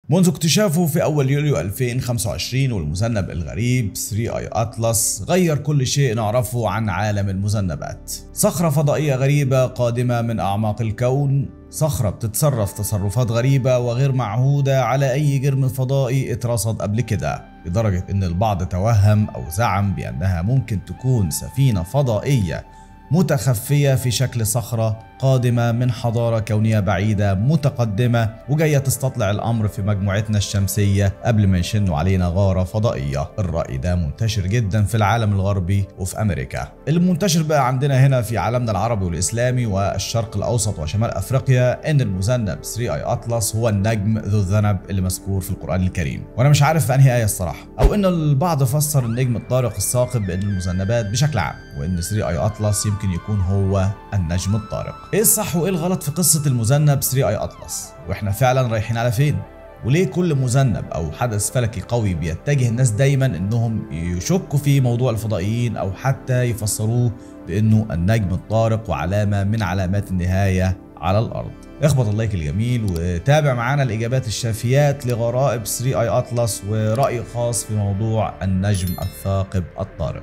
منذ اكتشافه في أول يوليو 2025 والمذنب الغريب 3 اي أطلس غير كل شيء نعرفه عن عالم المذنبات صخرة فضائية غريبة قادمة من أعماق الكون صخرة بتتصرف تصرفات غريبة وغير معهودة على أي جرم فضائي اترصد قبل كده لدرجة إن البعض توهم أو زعم بأنها ممكن تكون سفينة فضائية متخفية في شكل صخرة قادمة من حضارة كونية بعيدة متقدمة وجاية تستطلع الأمر في مجموعتنا الشمسية قبل ما يشنوا علينا غارة فضائية الرأي ده منتشر جدا في العالم الغربي وفي أمريكا المنتشر بقى عندنا هنا في عالمنا العربي والإسلامي والشرق الأوسط وشمال أفريقيا إن المذنب 3 آي أطلس هو النجم ذو الذنب اللي مذكور في القرآن الكريم وأنا مش عارف في أنهي آية الصراحة أو إن البعض فسر النجم الطارق الثاقب بأن المذنبات بشكل عام وإن 3 آي أطلس يمكن يكون هو النجم الطارق ايه الصح وايه الغلط في قصه المذنب 3 اي اطلس واحنا فعلا رايحين على فين وليه كل مذنب او حدث فلكي قوي بيتجه الناس دايما انهم يشكوا في موضوع الفضائيين او حتى يفسروه بانه النجم الطارق وعلامه من علامات النهايه على الارض اخبط اللايك الجميل وتابع معانا الاجابات الشافيات لغرائب 3 اي اطلس وراي خاص في موضوع النجم الثاقب الطارق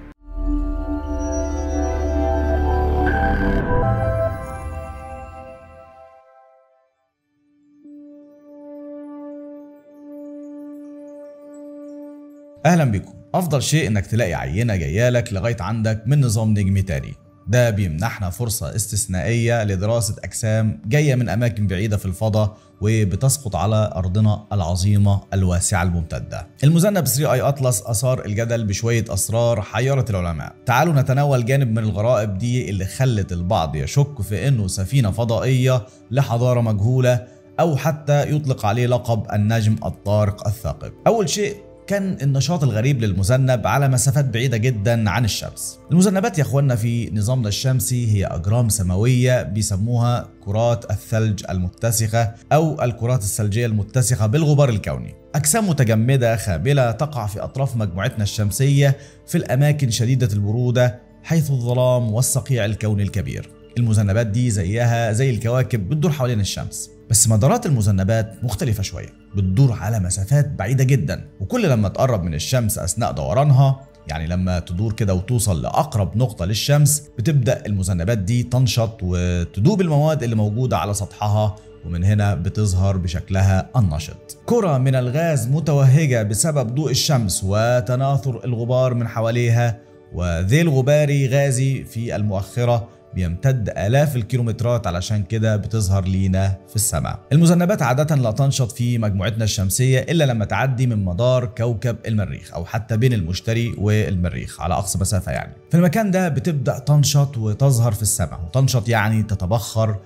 اهلا بكم افضل شيء انك تلاقي عينه جايالك لغايه عندك من نظام نجمي تاني ده بيمنحنا فرصة استثنائية لدراسة أجسام جاية من أماكن بعيدة في الفضاء وبتسقط على أرضنا العظيمة الواسعة الممتدة. المذنب 3 اي أطلس أثار الجدل بشوية أسرار حيرت العلماء. تعالوا نتناول جانب من الغرائب دي اللي خلت البعض يشك في إنه سفينة فضائية لحضارة مجهولة أو حتى يطلق عليه لقب النجم الطارق الثاقب. أول شيء كان النشاط الغريب للمذنب على مسافات بعيدة جدا عن الشمس المذنبات يا اخوانا في نظامنا الشمسي هي أجرام سماوية بيسموها كرات الثلج المتسخة أو الكرات الثلجية المتسخة بالغبار الكوني أجسام متجمدة خاملة تقع في أطراف مجموعتنا الشمسية في الأماكن شديدة البرودة حيث الظلام والصقيع الكوني الكبير المذنبات دي زيها زي الكواكب بتدور حوالين الشمس بس مدارات المذنبات مختلفة شوية بتدور على مسافات بعيدة جدا وكل لما تقرب من الشمس أثناء دورانها يعني لما تدور كده وتوصل لأقرب نقطة للشمس بتبدأ المذنبات دي تنشط وتدوب المواد اللي موجودة على سطحها ومن هنا بتظهر بشكلها النشط كرة من الغاز متوهجة بسبب ضوء الشمس وتناثر الغبار من حواليها وذيل غباري غازي في المؤخرة بيمتد آلاف الكيلومترات علشان كده بتظهر لينا في السماء. المذنبات عادة لا تنشط في مجموعتنا الشمسية إلا لما تعدي من مدار كوكب المريخ أو حتى بين المشتري والمريخ على أقصى مسافة يعني. في المكان ده بتبدأ تنشط وتظهر في السماء، وتنشط يعني تتبخر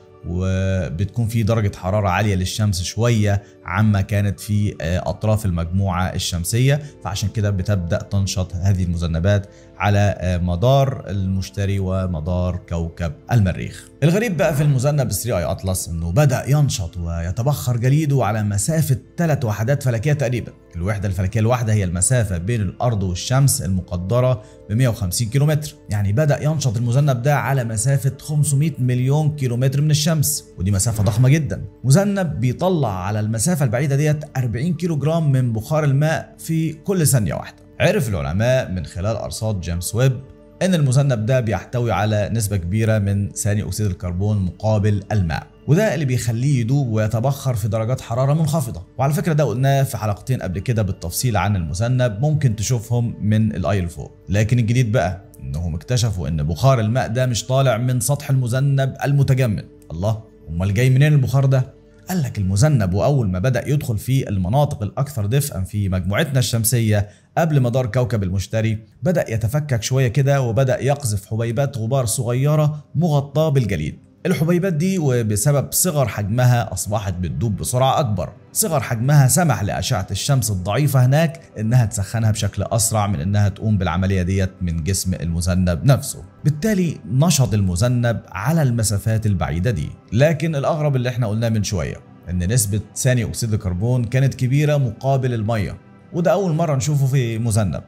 وبتكون في درجة حرارة عالية للشمس شوية عما كانت في أطراف المجموعة الشمسية فعشان كده بتبدأ تنشط هذه المذنبات على مدار المشتري ومدار كوكب المريخ الغريب بقى في المذنب 3 اي اطلس انه بدا ينشط ويتبخر جليده على مسافه ثلاث وحدات فلكيه تقريبا الوحده الفلكيه الواحده هي المسافه بين الارض والشمس المقدره ب 150 كيلومتر يعني بدا ينشط المذنب ده على مسافه 500 مليون كيلومتر من الشمس ودي مسافه ضخمه جدا مذنب بيطلع على المسافه البعيده ديت 40 كيلو جرام من بخار الماء في كل ثانيه واحده عرف العلماء من خلال أرصاد جيمس ويب إن المذنب ده بيحتوي على نسبة كبيرة من ثاني أكسيد الكربون مقابل الماء وده اللي بيخليه يدوب ويتبخر في درجات حرارة منخفضة وعلى فكرة ده قلناه في حلقتين قبل كده بالتفصيل عن المذنب ممكن تشوفهم من الآي اللي فوق لكن الجديد بقى إنهم اكتشفوا إن بخار الماء ده مش طالع من سطح المذنب المتجمد الله أمال جاي منين البخار ده؟ قال لك المذنب واول ما بدا يدخل في المناطق الاكثر دفئا في مجموعتنا الشمسيه قبل مدار كوكب المشتري بدا يتفكك شويه كده وبدا يقذف حبيبات غبار صغيره مغطاه بالجليد الحبيبات دي وبسبب صغر حجمها اصبحت بتدوب بسرعه اكبر صغر حجمها سمح لاشعه الشمس الضعيفه هناك انها تسخنها بشكل اسرع من انها تقوم بالعمليه ديت من جسم المذنب نفسه بالتالي نشط المذنب على المسافات البعيده دي لكن الاغرب اللي احنا قلناه من شويه ان نسبه ثاني اكسيد الكربون كانت كبيره مقابل الميه وده اول مره نشوفه في مذنب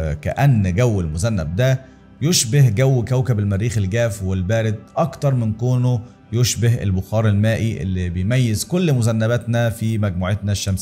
وكأن جو المذنب ده يشبه جو كوكب المريخ الجاف والبارد أكتر من كونه يشبه البخار المائي اللي بيميز كل مذنباتنا في مجموعتنا الشمسية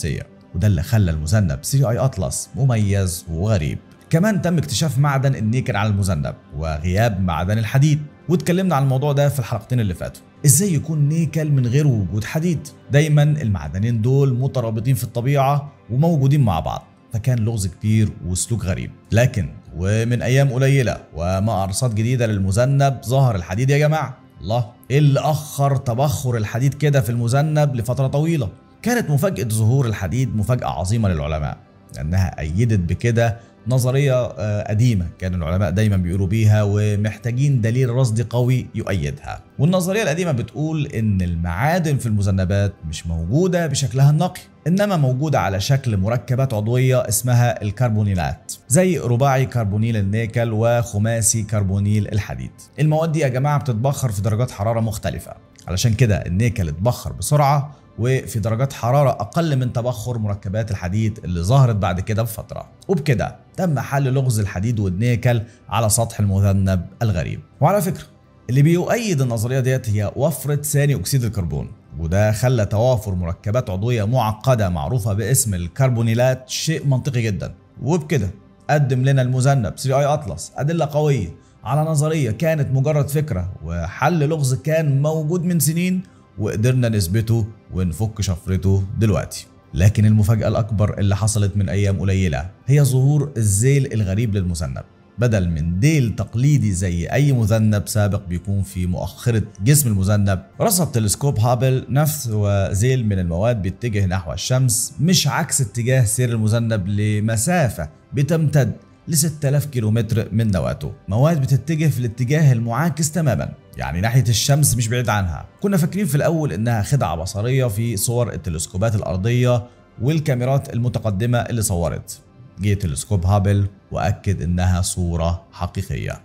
وده اللي خلى المذنب 3 اي اطلس مميز وغريب كمان تم اكتشاف معدن النيكل على المذنب وغياب معدن الحديد واتكلمنا عن الموضوع ده في الحلقتين اللي فاتوا ازاي يكون نيكل من غير وجود حديد دايما المعدنين دول مترابطين في الطبيعه وموجودين مع بعض فكان لغز كبير وسلوك غريب لكن ومن ايام قليله ومع ارصاد جديده للمذنب ظهر الحديد يا جماعه الله ايه اللي اخر تبخر الحديد كده في المذنب لفتره طويله كانت مفاجاه ظهور الحديد مفاجاه عظيمه للعلماء لانها ايدت بكده نظريه قديمه كان العلماء دايما بيقولوا بيها ومحتاجين دليل رصدي قوي يؤيدها والنظريه القديمه بتقول ان المعادن في المذنبات مش موجوده بشكلها النقي انما موجوده على شكل مركبات عضويه اسمها الكربونيلات زي رباعي كربونيل النيكل وخماسي كربونيل الحديد المواد دي يا جماعه بتتبخر في درجات حراره مختلفه علشان كده النيكل اتبخر بسرعه وفي درجات حرارة أقل من تبخر مركبات الحديد اللي ظهرت بعد كده بفترة وبكده تم حل لغز الحديد والنيكل على سطح المذنب الغريب وعلى فكرة اللي بيؤيد النظرية ديت هي وفرة ثاني أكسيد الكربون وده خلى توافر مركبات عضوية معقدة معروفة باسم الكربونيلات شيء منطقي جدا وبكده قدم لنا المذنب 3 اي اطلس أدلة قوية على نظرية كانت مجرد فكرة وحل لغز كان موجود من سنين وقدرنا نثبته ونفك شفرته دلوقتي لكن المفاجأة الأكبر اللي حصلت من أيام قليلة هي ظهور الزيل الغريب للمذنب بدل من ديل تقليدي زي أي مذنب سابق بيكون في مؤخرة جسم المذنب رصد تلسكوب هابل نفس وزيل من المواد بيتجه نحو الشمس مش عكس اتجاه سير المذنب لمسافة بتمتد ل 6000 كيلومتر من نواته مواد بتتجه في الاتجاه المعاكس تماما يعني ناحية الشمس مش بعيد عنها كنا فاكرين في الأول إنها خدعة بصرية في صور التلسكوبات الأرضية والكاميرات المتقدمة اللي صورت جه تلسكوب هابل وأكد إنها صورة حقيقية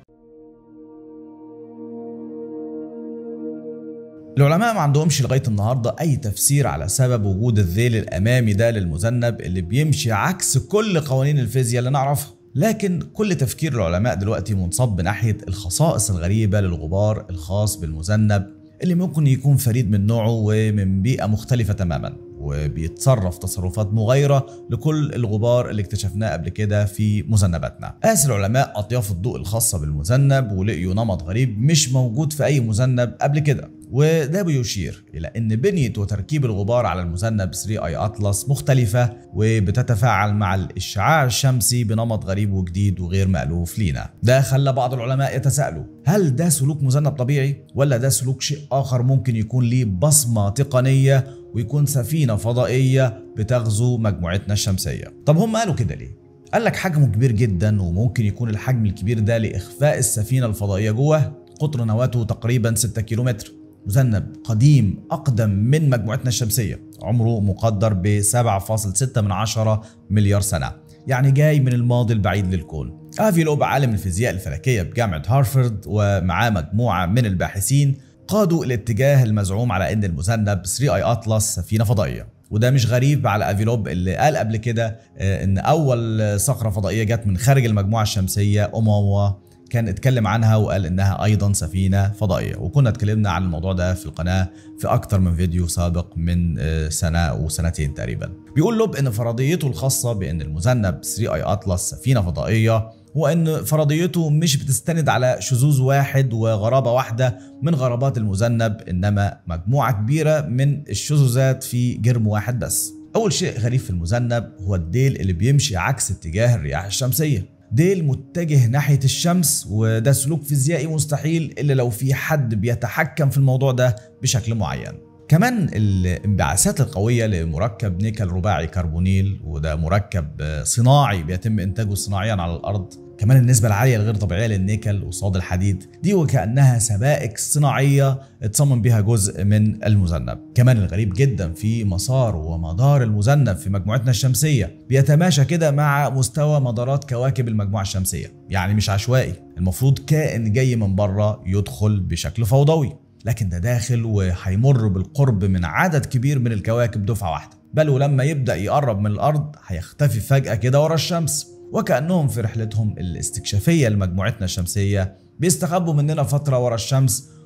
العلماء ما عندهمش لغايه النهارده اي تفسير على سبب وجود الذيل الامامي ده للمذنب اللي بيمشي عكس كل قوانين الفيزياء اللي نعرفها لكن كل تفكير العلماء دلوقتي منصب ناحيه الخصائص الغريبه للغبار الخاص بالمذنب اللي ممكن يكون فريد من نوعه ومن بيئه مختلفه تماما وبيتصرف تصرفات مغايرة لكل الغبار اللي اكتشفناه قبل كده في مذنباتنا قاس العلماء أطياف الضوء الخاصة بالمذنب ولقيوا نمط غريب مش موجود في أي مذنب قبل كده وده بيشير إلى أن بنية وتركيب الغبار على المذنب 3 اي أطلس مختلفة وبتتفاعل مع الإشعاع الشمسي بنمط غريب وجديد وغير مألوف لينا ده خلى بعض العلماء يتساءلوا هل ده سلوك مذنب طبيعي ولا ده سلوك شيء آخر ممكن يكون ليه بصمة تقنية ويكون سفينة فضائية بتغزو مجموعتنا الشمسية طب هم قالوا كده ليه؟ قال لك حجمه كبير جدا وممكن يكون الحجم الكبير ده لإخفاء السفينة الفضائية جوه قطر نواته تقريبا 6 كيلومتر مذنب قديم أقدم من مجموعتنا الشمسية عمره مقدر ب 7.6 من عشرة مليار سنة يعني جاي من الماضي البعيد للكون آفي لوب عالم الفيزياء الفلكية بجامعة هارفارد ومعاه مجموعة من الباحثين قادوا الاتجاه المزعوم على ان المذنب 3 اي اطلس سفينه فضائيه وده مش غريب على افيلوب اللي قال قبل كده ان اول صخره فضائيه جت من خارج المجموعه الشمسيه اوماوا كان اتكلم عنها وقال انها ايضا سفينه فضائيه وكنا اتكلمنا عن الموضوع ده في القناه في اكتر من فيديو سابق من سنه وسنتين تقريبا بيقول لوب ان فرضيته الخاصه بان المذنب 3 اي اطلس سفينه فضائيه هو ان فرضيته مش بتستند على شذوذ واحد وغرابه واحده من غرابات المذنب انما مجموعه كبيره من الشذوذات في جرم واحد بس اول شيء غريب في المذنب هو الديل اللي بيمشي عكس اتجاه الرياح الشمسيه ديل متجه ناحيه الشمس وده سلوك فيزيائي مستحيل الا لو في حد بيتحكم في الموضوع ده بشكل معين كمان الانبعاثات القوية لمركب نيكل رباعي كربونيل وده مركب صناعي بيتم إنتاجه صناعيا على الأرض كمان النسبة العالية الغير طبيعية للنيكل وصاد الحديد دي وكأنها سبائك صناعية اتصمم بها جزء من المذنب كمان الغريب جدا في مسار ومدار المذنب في مجموعتنا الشمسية بيتماشى كده مع مستوى مدارات كواكب المجموعة الشمسية يعني مش عشوائي المفروض كائن جاي من بره يدخل بشكل فوضوي لكن ده داخل وهيمر بالقرب من عدد كبير من الكواكب دفعة واحدة بل ولما يبدأ يقرب من الأرض هيختفي فجأة كده ورا الشمس وكأنهم في رحلتهم الاستكشافية لمجموعتنا الشمسية بيستخبوا مننا فترة ورا الشمس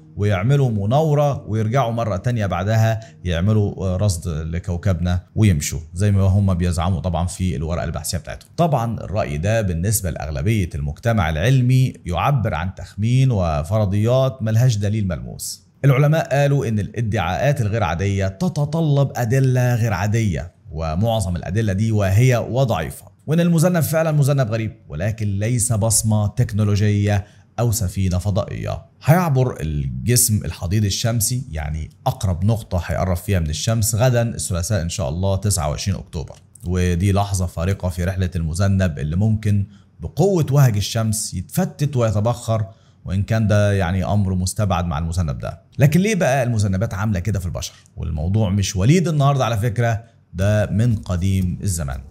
ويعملوا مناورة ويرجعوا مرة تانية بعدها يعملوا رصد لكوكبنا ويمشوا زي ما هم بيزعموا طبعا في الورقة البحثية بتاعتهم طبعا الرأي ده بالنسبة لأغلبية المجتمع العلمي يعبر عن تخمين وفرضيات ملهاش دليل ملموس العلماء قالوا ان الادعاءات الغير عادية تتطلب أدلة غير عادية ومعظم الأدلة دي واهية وضعيفة وان المذنب فعلا مذنب غريب ولكن ليس بصمة تكنولوجية أو سفينة فضائية هيعبر الجسم الحضيض الشمسي يعني أقرب نقطة هيقرب فيها من الشمس غدا الثلاثاء إن شاء الله 29 أكتوبر ودي لحظة فارقة في رحلة المذنب اللي ممكن بقوة وهج الشمس يتفتت ويتبخر وإن كان ده يعني أمر مستبعد مع المذنب ده لكن ليه بقى المذنبات عاملة كده في البشر والموضوع مش وليد النهاردة على فكرة ده من قديم الزمان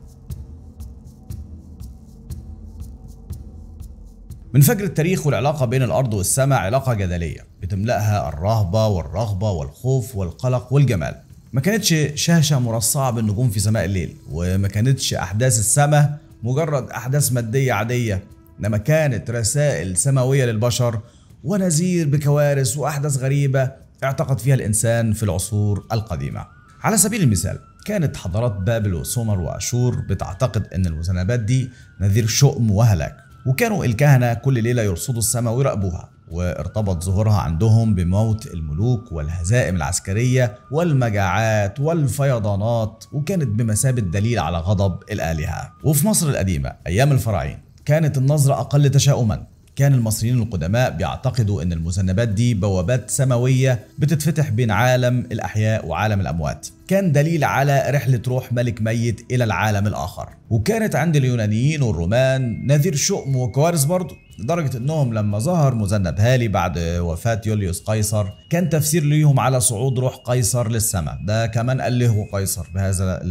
من فجر التاريخ والعلاقة بين الأرض والسماء علاقة جدلية بتملأها الرهبة والرغبة والخوف والقلق والجمال ما كانتش شاشة مرصعة بالنجوم في سماء الليل وما كانتش أحداث السماء مجرد أحداث مادية عادية إنما كانت رسائل سماوية للبشر ونذير بكوارث وأحداث غريبة اعتقد فيها الإنسان في العصور القديمة على سبيل المثال كانت حضارات بابل وسومر وأشور بتعتقد أن المذنبات دي نذير شؤم وهلاك وكانوا الكهنة كل ليلة يرصدوا السماء ويراقبوها وارتبط ظهورها عندهم بموت الملوك والهزائم العسكرية والمجاعات والفيضانات وكانت بمثابة دليل على غضب الآلهة وفي مصر القديمة أيام الفراعين كانت النظرة أقل تشاؤما كان المصريين القدماء بيعتقدوا ان المذنبات دي بوابات سماويه بتتفتح بين عالم الاحياء وعالم الاموات كان دليل على رحله روح ملك ميت الى العالم الاخر وكانت عند اليونانيين والرومان نذير شؤم وكوارث برضه لدرجة انهم لما ظهر مذنب هالي بعد وفاة يوليوس قيصر كان تفسير ليهم على صعود روح قيصر للسماء ده كمان أله قيصر بهذا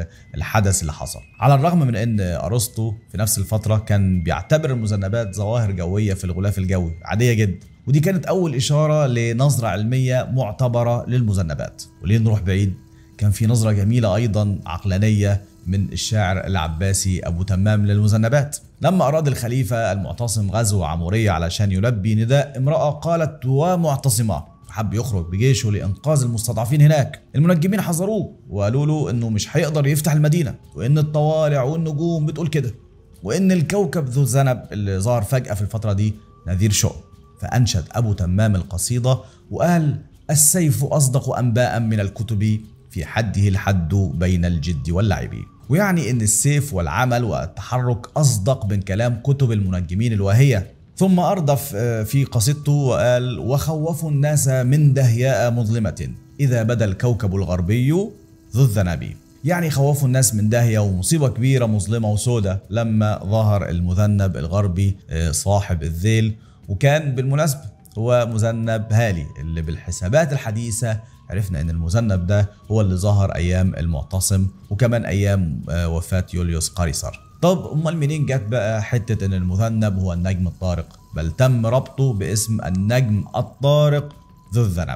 الحدث اللي حصل على الرغم من ان ارسطو في نفس الفترة كان بيعتبر المذنبات ظواهر جوية في الغلاف الجوي عادية جدا ودي كانت أول إشارة لنظرة علمية معتبرة للمذنبات وليه نروح بعيد كان في نظرة جميلة أيضا عقلانية من الشاعر العباسي أبو تمام للمذنبات لما أراد الخليفة المعتصم غزو عمورية علشان يلبي نداء امرأة قالت ومعتصمة حب يخرج بجيشه لإنقاذ المستضعفين هناك المنجمين حذروه وقالوا له إنه مش هيقدر يفتح المدينة وإن الطوالع والنجوم بتقول كده وإن الكوكب ذو الذنب اللي ظهر فجأة في الفترة دي نذير شؤم فأنشد أبو تمام القصيدة وقال السيف أصدق أنباء من الكتب في حده الحد بين الجد واللعب ويعني ان السيف والعمل والتحرك اصدق من كلام كتب المنجمين الواهيه ثم اردف في قصيدته وقال وخوفوا الناس من دهياء مظلمه اذا بدا الكوكب الغربي ذو الذنب يعني خوفوا الناس من داهيه ومصيبه كبيره مظلمه وسودة لما ظهر المذنب الغربي صاحب الذيل وكان بالمناسبه هو مذنب هالي اللي بالحسابات الحديثه عرفنا ان المذنب ده هو اللي ظهر ايام المعتصم وكمان ايام وفاه يوليوس قيصر طب امال منين جت بقى حته ان المذنب هو النجم الطارق بل تم ربطه باسم النجم الطارق ذو الذنب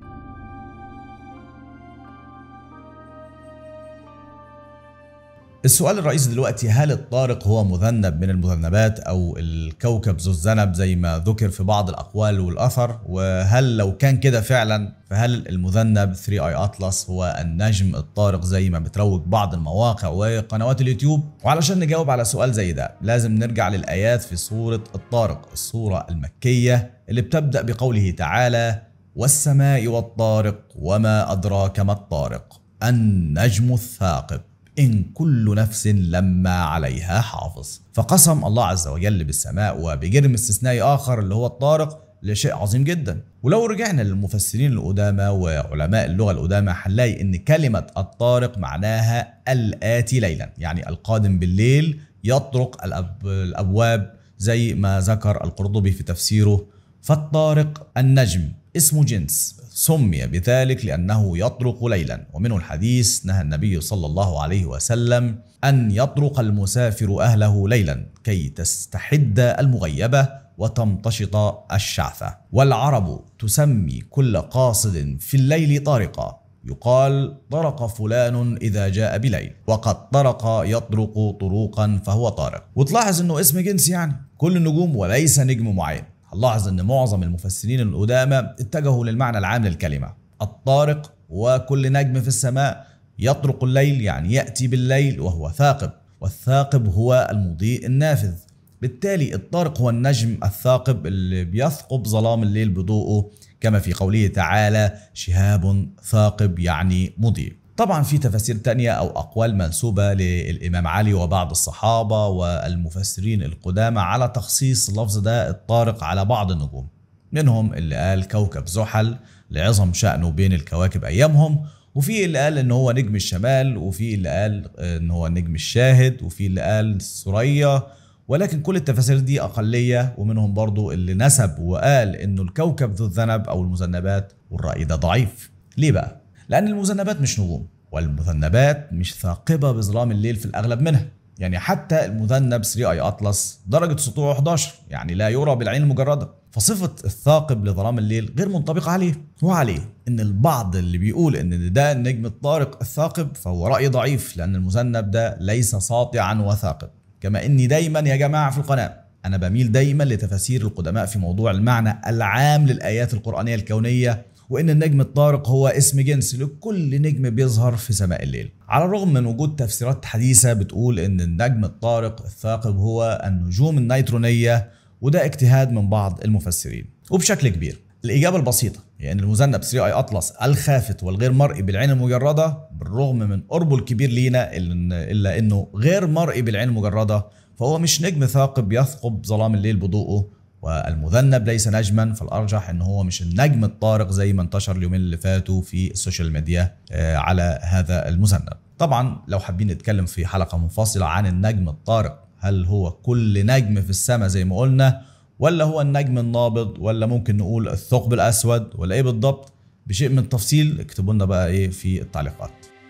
السؤال الرئيسي دلوقتي هل الطارق هو مذنب من المذنبات او الكوكب ذو الذنب زي ما ذكر في بعض الاقوال والاثر وهل لو كان كده فعلا فهل المذنب 3 اي اطلس هو النجم الطارق زي ما بتروج بعض المواقع وقنوات اليوتيوب وعلشان نجاوب على سؤال زي ده لازم نرجع للايات في سوره الطارق السوره المكيه اللي بتبدا بقوله تعالى والسماء والطارق وما ادراك ما الطارق النجم الثاقب إن كل نفس لما عليها حافظ فقسم الله عز وجل بالسماء وبجرم استثنائي آخر اللي هو الطارق لشيء عظيم جدا ولو رجعنا للمفسرين القدامى وعلماء اللغة القدامى هنلاقي إن كلمة الطارق معناها الآتي ليلا يعني القادم بالليل يطرق الأب الأبواب زي ما ذكر القرطبي في تفسيره فالطارق النجم اسم جنس سمي بذلك لأنه يطرق ليلا ومنه الحديث نهى النبي صلى الله عليه وسلم أن يطرق المسافر أهله ليلا كي تستحد المغيبة وتمتشط الشعثة والعرب تسمي كل قاصد في الليل طارقا يقال طرق فلان إذا جاء بليل وقد طرق يطرق طروقا فهو طارق وتلاحظ أنه اسم جنس يعني كل النجوم وليس نجم معين هنلاحظ ان معظم المفسرين القدامى اتجهوا للمعنى العام للكلمة الطارق وكل نجم في السماء يطرق الليل يعني يأتي بالليل وهو ثاقب والثاقب هو المضيء النافذ بالتالي الطارق هو النجم الثاقب اللي بيثقب ظلام الليل بضوءه كما في قوله تعالى شهاب ثاقب يعني مضيء طبعا في تفاسير تانية أو أقوال منسوبة للإمام علي وبعض الصحابة والمفسرين القدامى على تخصيص اللفظ ده الطارق على بعض النجوم منهم اللي قال كوكب زحل لعظم شأنه بين الكواكب أيامهم وفي اللي قال ان هو نجم الشمال وفي اللي قال ان هو نجم الشاهد وفي اللي قال ثريا ولكن كل التفاسير دي أقلية ومنهم برضو اللي نسب وقال إنه الكوكب ذو الذنب أو المذنبات والرأي ده ضعيف ليه بقى؟ لأن المذنبات مش نجوم والمذنبات مش ثاقبة بظلام الليل في الأغلب منها يعني حتى المذنب 3 اي اطلس درجة سطوعه 11 يعني لا يرى بالعين المجردة فصفة الثاقب لظلام الليل غير منطبقة عليه وعليه ان البعض اللي بيقول ان ده النجم الطارق الثاقب فهو رأي ضعيف لان المذنب ده ليس ساطعا وثاقب كما اني دايما يا جماعه في القناه انا بميل دايما لتفاسير القدماء في موضوع المعنى العام للايات القرانيه الكونيه وان النجم الطارق هو اسم جنس لكل نجم بيظهر في سماء الليل على الرغم من وجود تفسيرات حديثه بتقول ان النجم الطارق الثاقب هو النجوم النيترونيه وده اجتهاد من بعض المفسرين وبشكل كبير الإجابة البسيطة هي أن المذنب 3 أي أطلس الخافت والغير مرئي بالعين المجردة بالرغم من قربه الكبير لينا إلا أنه غير مرئي بالعين المجردة فهو مش نجم ثاقب يثقب ظلام الليل بضوءه والمذنب ليس نجما فالارجح ان هو مش النجم الطارق زي ما انتشر اليومين اللي فاتوا في السوشيال ميديا على هذا المذنب طبعا لو حابين نتكلم في حلقه منفصله عن النجم الطارق هل هو كل نجم في السماء زي ما قلنا ولا هو النجم النابض ولا ممكن نقول الثقب الاسود ولا ايه بالضبط بشيء من التفصيل اكتبوا لنا بقى ايه في التعليقات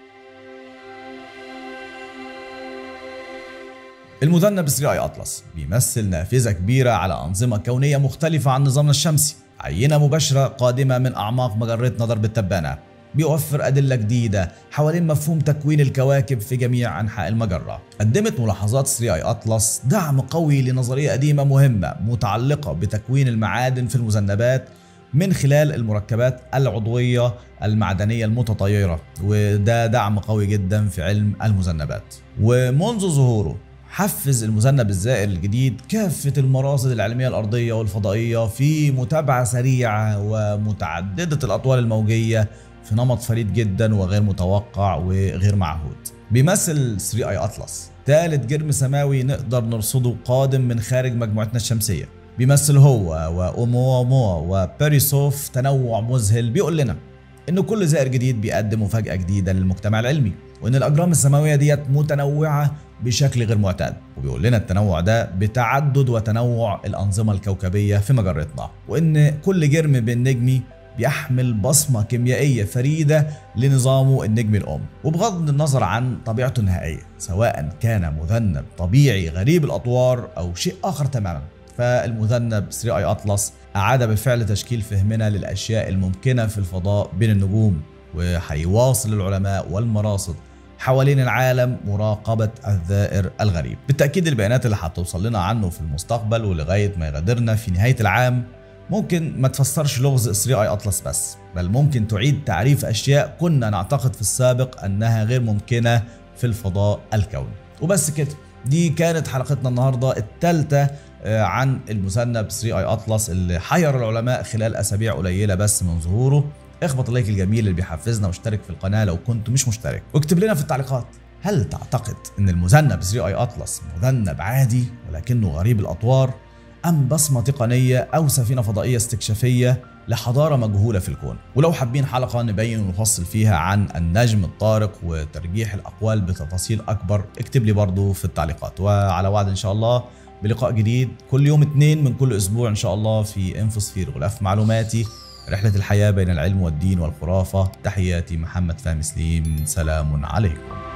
المذنب 3 اي اطلس بيمثل نافذه كبيره على انظمه كونيه مختلفه عن نظامنا الشمسي عينه مباشره قادمه من اعماق مجرتنا درب التبانه بيوفر أدلة جديدة حوالين مفهوم تكوين الكواكب في جميع أنحاء المجرة. قدمت ملاحظات 3 اي أطلس دعم قوي لنظرية قديمة مهمة متعلقة بتكوين المعادن في المذنبات من خلال المركبات العضوية المعدنية المتطيرة وده دعم قوي جدا في علم المذنبات. ومنذ ظهوره حفز المذنب الزائر الجديد كافة المراصد العلمية الأرضية والفضائية في متابعة سريعة ومتعددة الأطوال الموجية في نمط فريد جدا وغير متوقع وغير معهود بيمثل 3 اي اطلس ثالث جرم سماوي نقدر نرصده قادم من خارج مجموعتنا الشمسية بيمثل هو وأومواموا وباريسوف تنوع مذهل بيقول لنا إن كل زائر جديد بيقدم مفاجأة جديدة للمجتمع العلمي وإن الأجرام السماوية ديت متنوعة بشكل غير معتاد وبيقول لنا التنوع ده بتعدد وتنوع الأنظمة الكوكبية في مجرتنا وإن كل جرم بالنجمي بيحمل بصمة كيميائية فريدة لنظامه النجمي الأم وبغض النظر عن طبيعته النهائية سواء كان مذنب طبيعي غريب الأطوار أو شيء آخر تماما فالمذنب 3 اي اطلس اعاد بالفعل تشكيل فهمنا للاشياء الممكنه في الفضاء بين النجوم وهيواصل العلماء والمراصد حوالين العالم مراقبة الذائر الغريب بالتأكيد البيانات اللي هتوصل لنا عنه في المستقبل ولغاية ما يغادرنا في نهاية العام ممكن ما تفسرش لغز 3 اي اطلس بس بل ممكن تعيد تعريف اشياء كنا نعتقد في السابق انها غير ممكنه في الفضاء الكوني وبس كده دي كانت حلقتنا النهارده الثالثه عن المذنب 3 اي اطلس اللي حير العلماء خلال اسابيع قليله بس من ظهوره اخبط اللايك الجميل اللي بيحفزنا واشترك في القناه لو كنت مش مشترك واكتب لنا في التعليقات هل تعتقد ان المذنب 3 اي اطلس مذنب عادي ولكنه غريب الاطوار ام بصمه تقنيه او سفينه فضائيه استكشافيه لحضاره مجهوله في الكون ولو حابين حلقه نبين ونفصل فيها عن النجم الطارق وترجيح الاقوال بتفاصيل اكبر اكتب لي برضو في التعليقات وعلى وعد ان شاء الله بلقاء جديد كل يوم اثنين من كل اسبوع ان شاء الله في انفوسفير غلاف معلوماتي رحلة الحياة بين العلم والدين والخرافة تحياتي محمد فهمي سليم سلام عليكم